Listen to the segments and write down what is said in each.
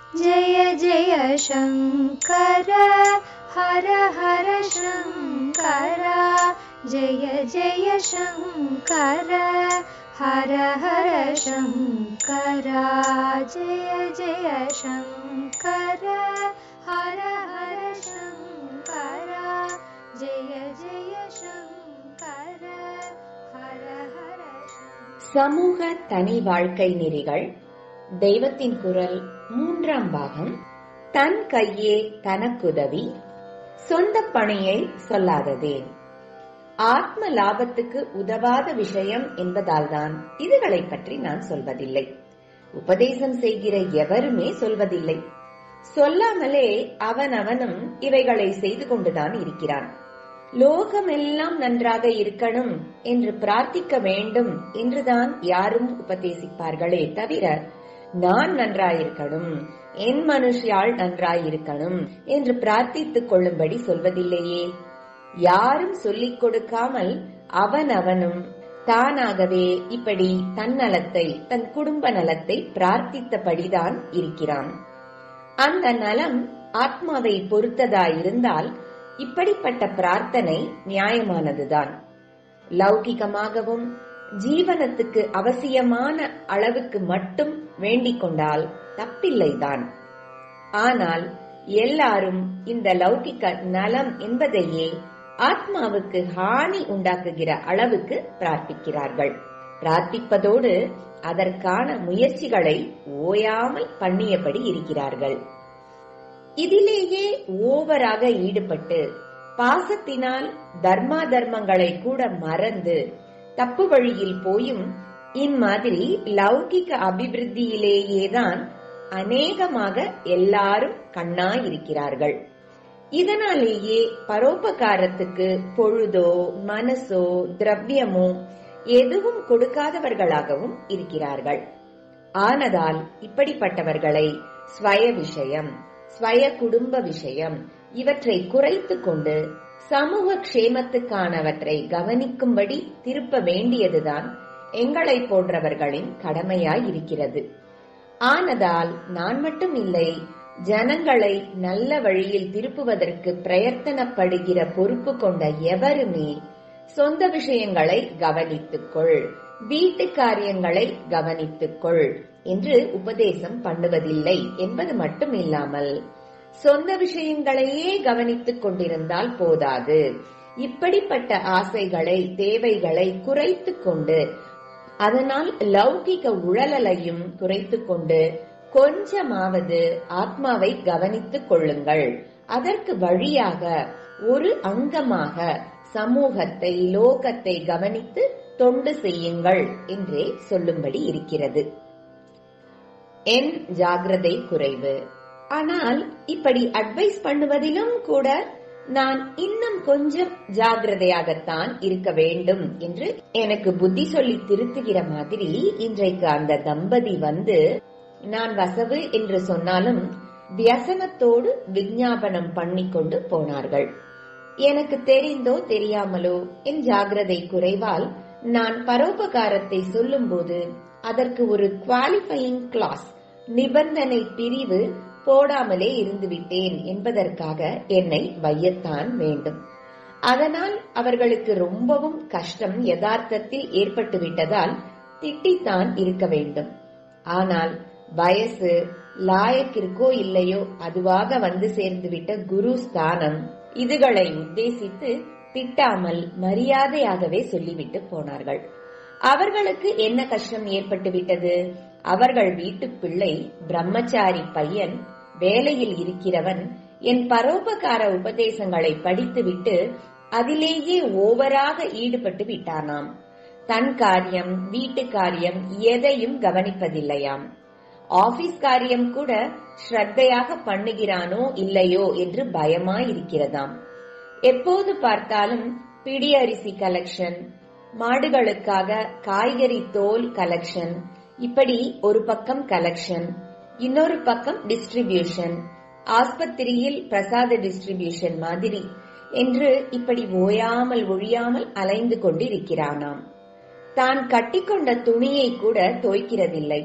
जय जय शङ्कर हर हर शङ्कर जय जय शङ्कर हर हर शङ्कर जय जय शङ्कर हर हर शङ्कर जय जय शङ्कर हर हर शङ्कर சமூக தனி வாழ்க்கை நெறிகள் தெய்வத்தின் குரல் மூன்றாம் பாகம் தன் கையே தனக்குதவி சொந்த பணியை சொல்லாததே ஆத்ம லாபத்துக்கு உதவாத விஷயம் என்பதால்தான் இதுகளை பற்றி நான் சொல்வதில்லை உபதேசம் செய்கிற எவருமே சொல்வதில்லை சொல்லாமலே அவன் அவனும் இவைகளை செய்து கொண்டுதான் இருக்கிறான் லோகமெல்லாம் நன்றாக இருக்கணும் என்று பிரார்த்திக்க வேண்டும் என்றுதான் யாரும் உபதேசிப்பார்களே தவிர நான் நன்றாயிருக்கணும் என் மனுஷியாள் நன்றாயிருக்கணும் என்று பிரார்த்தித்துக் கொள்ளும்படி சொல்வதில்லையே யாரும் சொல்லிக் கொடுக்காமல் அவன் அவனும் தானாகவே இப்படி தன் நலத்தை தன் குடும்ப நலத்தை பிரார்த்தித்தபடிதான் இருக்கிறான் அந்த நலம் ஆத்மாவை பொறுத்ததாயிருந்தால் இப்படிப்பட்ட பிரார்த்தனை நியாயமானதுதான் லௌகிகமாகவும் ஜீவனத்துக்கு அவசியமான அளவுக்கு மட்டும் வேண்டிக் கொண்டால் தப்பில்லைதான் ஆனால் எல்லாரும் இந்த லௌகிக நலம் என்பதையே ஆத்மாவுக்கு ஹானி உண்டாக்குகிற அளவுக்கு பிரார்த்திக்கிறார்கள் பிரார்த்திப்பதோடு அதற்கான முயற்சிகளை ஓயாமல் பண்ணியபடி இருக்கிறார்கள் இதிலேயே ஓவராக ஈடுபட்டு பாசத்தினால் தர்மா தர்மங்களை கூட மறந்து தப்பு வழியில் போயும் இம்மாதிரி லௌகிக அபிவிருத்தியிலேயேதான் அநேகமாக எல்லாரும் கண்ணாயிருக்கிறார்கள் இதனாலேயே பரோபகாரத்துக்கு பொழுதோ மனசோ திரவியமோ எதுவும் கொடுக்காதவர்களாகவும் இருக்கிறார்கள் ஆனதால் இப்படிப்பட்டவர்களை ஸ்வய விஷயம் ஸ்வய குடும்ப விஷயம் இவற்றை குறைத்து கொண்டு சமூக க்ஷேமத்துக்கானவற்றை கவனிக்கும்படி திருப்ப வேண்டியதுதான் எங்களை போன்றவர்களின் கடமையாய் இருக்கிறது ஆனதால் நான் மட்டும் இல்லை ஜனங்களை நல்ல வழியில் திருப்புவதற்கு பிரயத்தனப்படுகிற பொறுப்பு கொண்ட எவருமே சொந்த விஷயங்களை கவனித்துக்கொள் வீட்டு காரியங்களை கவனித்துக்கொள் என்று உபதேசம் பண்ணுவதில்லை என்பது மட்டும் இல்லாமல் சொந்த விஷயங்களையே கவனித்துக் கொண்டிருந்தால் போதாது இப்படிப்பட்ட ஆசைகளை தேவைகளை குறைத்து கொண்டு அதனால் லௌகிக உழலலையும் குறைத்து கொண்டு கொஞ்சமாவது ஆத்மாவை கவனித்துக் கொள்ளுங்கள் அதற்கு வழியாக ஒரு அங்கமாக சமூகத்தை லோகத்தை கவனித்து தொண்டு செய்யுங்கள் என்றே சொல்லும்படி இருக்கிறது என் ஜாகிரதை குறைவு ஆனால் இப்படி அட்வைஸ் பண்ணுவதிலும் கூட நான் இன்னும் கொஞ்சம் ஜாகிரதையாகத்தான் இருக்க வேண்டும் என்று எனக்கு புத்தி சொல்லி திருத்துகிற மாதிரி இன்றைக்கு அந்த தம்பதி வந்து நான் வசவு என்று சொன்னாலும் வியசனத்தோடு விஞ்ஞாபனம் பண்ணிக்கொண்டு போனார்கள் எனக்கு தெரிந்தோ தெரியாமலோ என் ஜாகிரதை குறைவால் நான் பரோபகாரத்தை சொல்லும்போது அதற்கு ஒரு குவாலிஃபையிங் கிளாஸ் நிபந்தனை பிரிவு போடாமலே இருந்துவிட்டேன் என்பதற்காக என்னை வையத்தான் வேண்டும் அதனால் அவர்களுக்கு ரொம்பவும் கஷ்டம் யதார்த்தத்தில் ஏற்பட்டு விட்டதால் திட்டித்தான் இருக்க வேண்டும் ஆனால் வயசு லாயக்கிற்கோ இல்லையோ அதுவாக வந்து சேர்ந்துவிட்ட குரு ஸ்தானம் இதுகளை உத்தேசித்து திட்டாமல் மரியாதையாகவே சொல்லிவிட்டு போனார்கள் அவர்களுக்கு என்ன கஷ்டம் ஏற்பட்டு விட்டது அவர்கள் வீட்டு பிள்ளை பிரம்மச்சாரி பையன் வேலையில் இருக்கிறவன் என் பரோபகார உபதேசங்களை படித்துவிட்டு அதிலேயே ஓவராக ஈடுபட்டு விட்டானாம் தன் காரியம் வீட்டு காரியம் எதையும் கவனிப்பதில்லையாம் ஆபீஸ் காரியம் கூட ஸ்ரத்தையாக பண்ணுகிறானோ இல்லையோ என்று பயமாயிருக்கிறதாம் எப்போது பார்த்தாலும் பிடி அரிசி கலெக்ஷன் மாடுகளுக்காக காய்கறி தோல் கலெக்ஷன் இப்படி ஒரு பக்கம் கலெக்ஷன் இன்னொரு பக்கம் டிஸ்ட்ரிபியூஷன் ஆஸ்பத்திரியில் பிரசாத டிஸ்ட்ரிபியூஷன் மாதிரி என்று இப்படி ஓயாமல் ஒழியாமல் அலைந்து கொண்டிருக்கிறானாம் தான் கட்டிக்கொண்ட துணியை கூட தோய்க்கிறதில்லை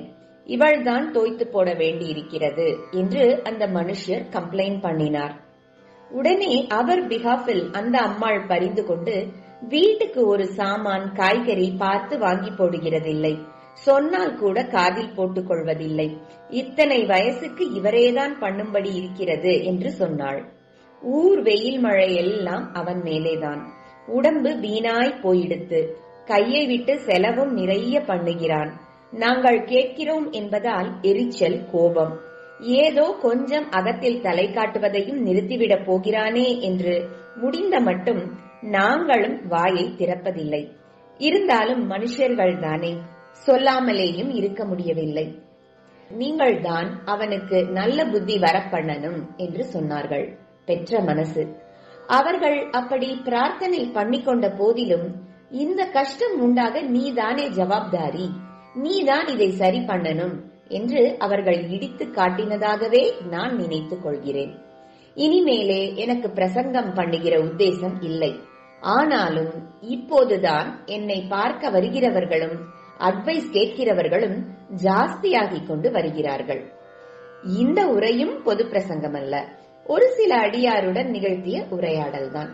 இவள்தான் தோய்த்து போட வேண்டியிருக்கிறது என்று அந்த மனுஷர் கம்ப்ளைண்ட் பண்ணினார் உடனே அவர் பிஹாஃபில் அந்த அம்மாள் பரிந்து கொண்டு வீட்டுக்கு ஒரு சாமான் காய்கறி பார்த்து வாங்கி போடுகிறதில்லை சொன்னால் கூட காதில் போட்டுக் கொள்வதில்லை இத்தனை வயசுக்கு இவரேதான் பண்ணும்படி இருக்கிறது என்று சொன்னாள் ஊர் வெயில் மழை எல்லாம் அவன் மேலேதான் உடம்பு வீணாய் போயிடுத்து கையை விட்டு செலவும் நிறைய பண்ணுகிறான் நாங்கள் கேட்கிறோம் என்பதால் எரிச்சல் கோபம் ஏதோ கொஞ்சம் அகத்தில் தலை காட்டுவதையும் நிறுத்திவிடப் போகிறானே என்று முடிந்த மட்டும் நாங்களும் வாயை திறப்பதில்லை இருந்தாலும் மனுஷர்கள் தானே சொல்லாமலேயும் இருக்க முடியவில்லை நீங்கள்தான் அவனுக்கு நல்ல புத்தி வரப்பண்ணணும் என்று சொன்னார்கள் பெற்ற மனசு அவர்கள் அப்படி பிரார்த்தனை பண்ணிக்கொண்ட போதிலும் இந்த கஷ்டம் உண்டாக நீதானே ஜவாப்தாரி நீதான் இதை சரி பண்ணணும் என்று அவர்கள் இடித்து காட்டினதாகவே நான் நினைத்துக் கொள்கிறேன் இனிமேலே எனக்கு பிரசங்கம் பண்ணுகிற உத்தேசம் இல்லை ஆனாலும் இப்போதுதான் என்னை பார்க்க வருகிறவர்களும் அட்வைஸ் கேட்கிறவர்களும் ஜாஸ்தியாகிக் கொண்டு வருகிறார்கள் இந்த உரையும் பொது பிரசங்கம் அல்ல ஒரு சில அடியாருடன் நிகழ்த்திய உரையாடல்தான்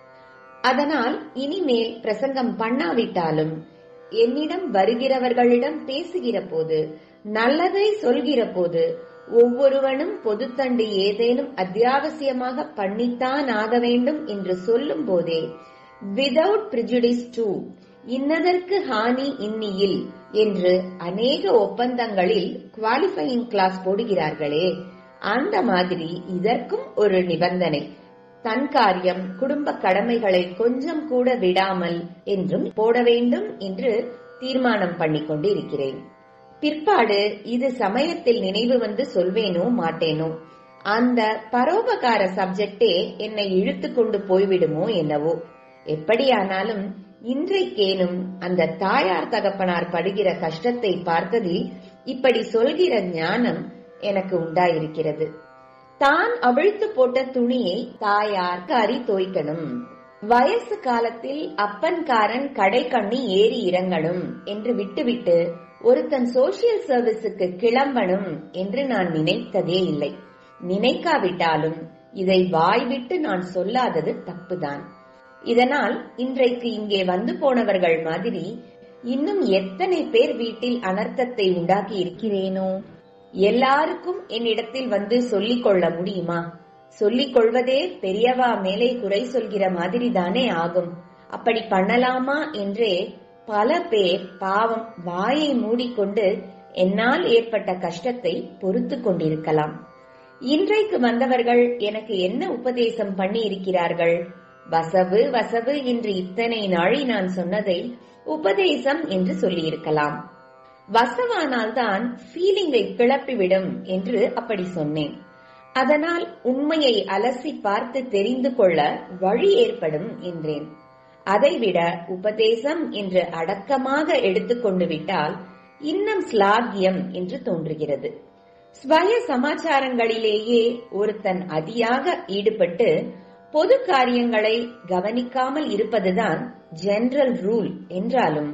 அதனால் இனிமேல் பிரசங்கம் பண்ணாவிட்டாலும் என்னிடம் வருகிறவர்களிடம் பேசுகிற போது நல்லதை சொல்கிற போது ஒவ்வொருவனும் பொதுத்தண்டு ஏதேனும் அத்தியாவசியமாக பண்ணித்தான் ஆக வேண்டும் என்று சொல்லும் போதே விதவுட் பிரிஜுடிஸ் டூ இன்னதற்கு ஹானி இன்னியில் என்று அநேக ஒப்பந்தங்களில் குவாலிஃபையிங் கிளாஸ் போடுகிறார்களே அந்த மாதிரி இதற்கும் ஒரு நிபந்தனை தன் காரியம் குடும்ப கடமைகளை கொஞ்சம் கூட விடாமல் என்றும் போட வேண்டும் என்று தீர்மானம் பண்ணிக்கொண்டு இருக்கிறேன் பிற்பாடு இது சமயத்தில் நினைவு வந்து சொல்வேனோ மாட்டேனோ அந்த பரோபகார சப்ஜெக்டே என்னை இழுத்து கொண்டு போய்விடுமோ என்னவோ எப்படியானாலும் இன்றைக்கேனும் அந்த தாயார் தகப்பனார் படுகிற கஷ்டத்தை பார்த்ததில் இப்படி சொல்கிற ஞானம் எனக்கு உண்டாயிருக்கிறது தான் அவிழ்த்து போட்ட துணியை தாயார் காரி தோய்க்கணும் வயசு காலத்தில் அப்பன்காரன் கடை கண்ணி ஏறி இறங்கணும் என்று விட்டுவிட்டு ஒருத்தன் சோசியல் சர்வீஸுக்கு கிளம்பணும் என்று நான் நினைத்ததே இல்லை நினைக்காவிட்டாலும் இதை வாய்விட்டு நான் சொல்லாதது தப்புதான் இதனால் இன்றைக்கு இங்கே வந்து போனவர்கள் மாதிரி இன்னும் எத்தனை பேர் வீட்டில் அனர்த்தத்தை உண்டாக்கி இருக்கிறேனோ எல்லாருக்கும் என்னிடத்தில் வந்து சொல்லிக் கொள்ள முடியுமா சொல்லிக் கொள்வதே பெரியவா மேலே குறை சொல்கிற மாதிரி தானே ஆகும் அப்படி பண்ணலாமா என்றே பல பேர் பாவம் வாயை மூடிக்கொண்டு என்னால் ஏற்பட்ட கஷ்டத்தை பொறுத்து கொண்டிருக்கலாம் இன்றைக்கு வந்தவர்கள் எனக்கு என்ன உபதேசம் பண்ணி இருக்கிறார்கள் வசவு வசவு என்று இத்தனை நாளை நான் சொன்னதை உபதேசம் என்று சொல்லியிருக்கலாம் வசவானால்தான் ஃபீலிங்கை கிளப்பிவிடும் என்று அப்படி சொன்னேன் அதனால் உண்மையை அலசி பார்த்து தெரிந்து கொள்ள வழி ஏற்படும் என்றேன் அதைவிட உபதேசம் என்று அடக்கமாக எடுத்துக்கொண்டு விட்டால் இன்னும் ஸ்லாகியம் என்று தோன்றுகிறது ஸ்வய சமாச்சாரங்களிலேயே ஒருத்தன் அதியாக ஈடுபட்டு பொது காரியங்களை கவனிக்காமல் இருப்பதுதான் ஜெனரல் ரூல் என்றாலும்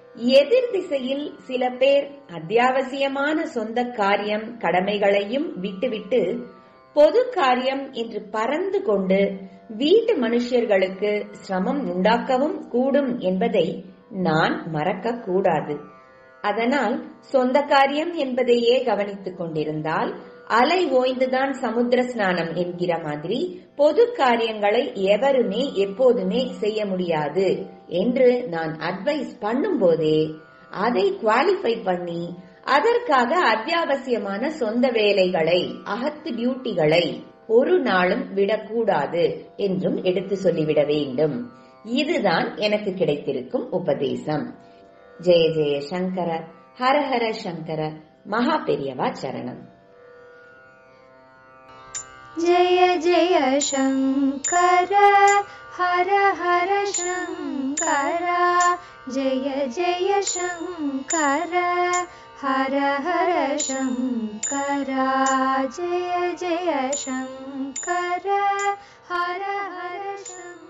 எதிர் திசையில் சில பேர் அத்தியாவசியமான சொந்த காரியம் கடமைகளையும் விட்டுவிட்டு பொது காரியம் என்று பறந்து கொண்டு வீட்டு மனுஷர்களுக்கு சிரமம் உண்டாக்கவும் கூடும் என்பதை நான் மறக்க கூடாது அதனால் சொந்த காரியம் என்பதையே கவனித்துக் கொண்டிருந்தால் அலை ஓய்ந்துதான் சமுத்திர ஸ்நானம் என்கிற மாதிரி பொது காரியங்களை எவருமே எப்போதுமே செய்ய முடியாது என்று நான் அட்வைஸ் பண்ணும் போதே அதை குவாலிஃபை பண்ணி அதற்காக அத்தியாவசியமான சொந்த வேலைகளை அகத்து டியூட்டிகளை ஒரு நாளும் விடக்கூடாது என்றும் எடுத்து சொல்லிவிட வேண்டும் இதுதான் எனக்கு கிடைத்திருக்கும் உபதேசம் ஜெய ஜெய சங்கர ஹர ஹர சங்கர மகா பெரியவா சரணம் जय जय शङ्कर हर हर शङ्कर जय जय शङ्कर हर हर शङ्कर जय जय शङ्कर हर हर शङ्कर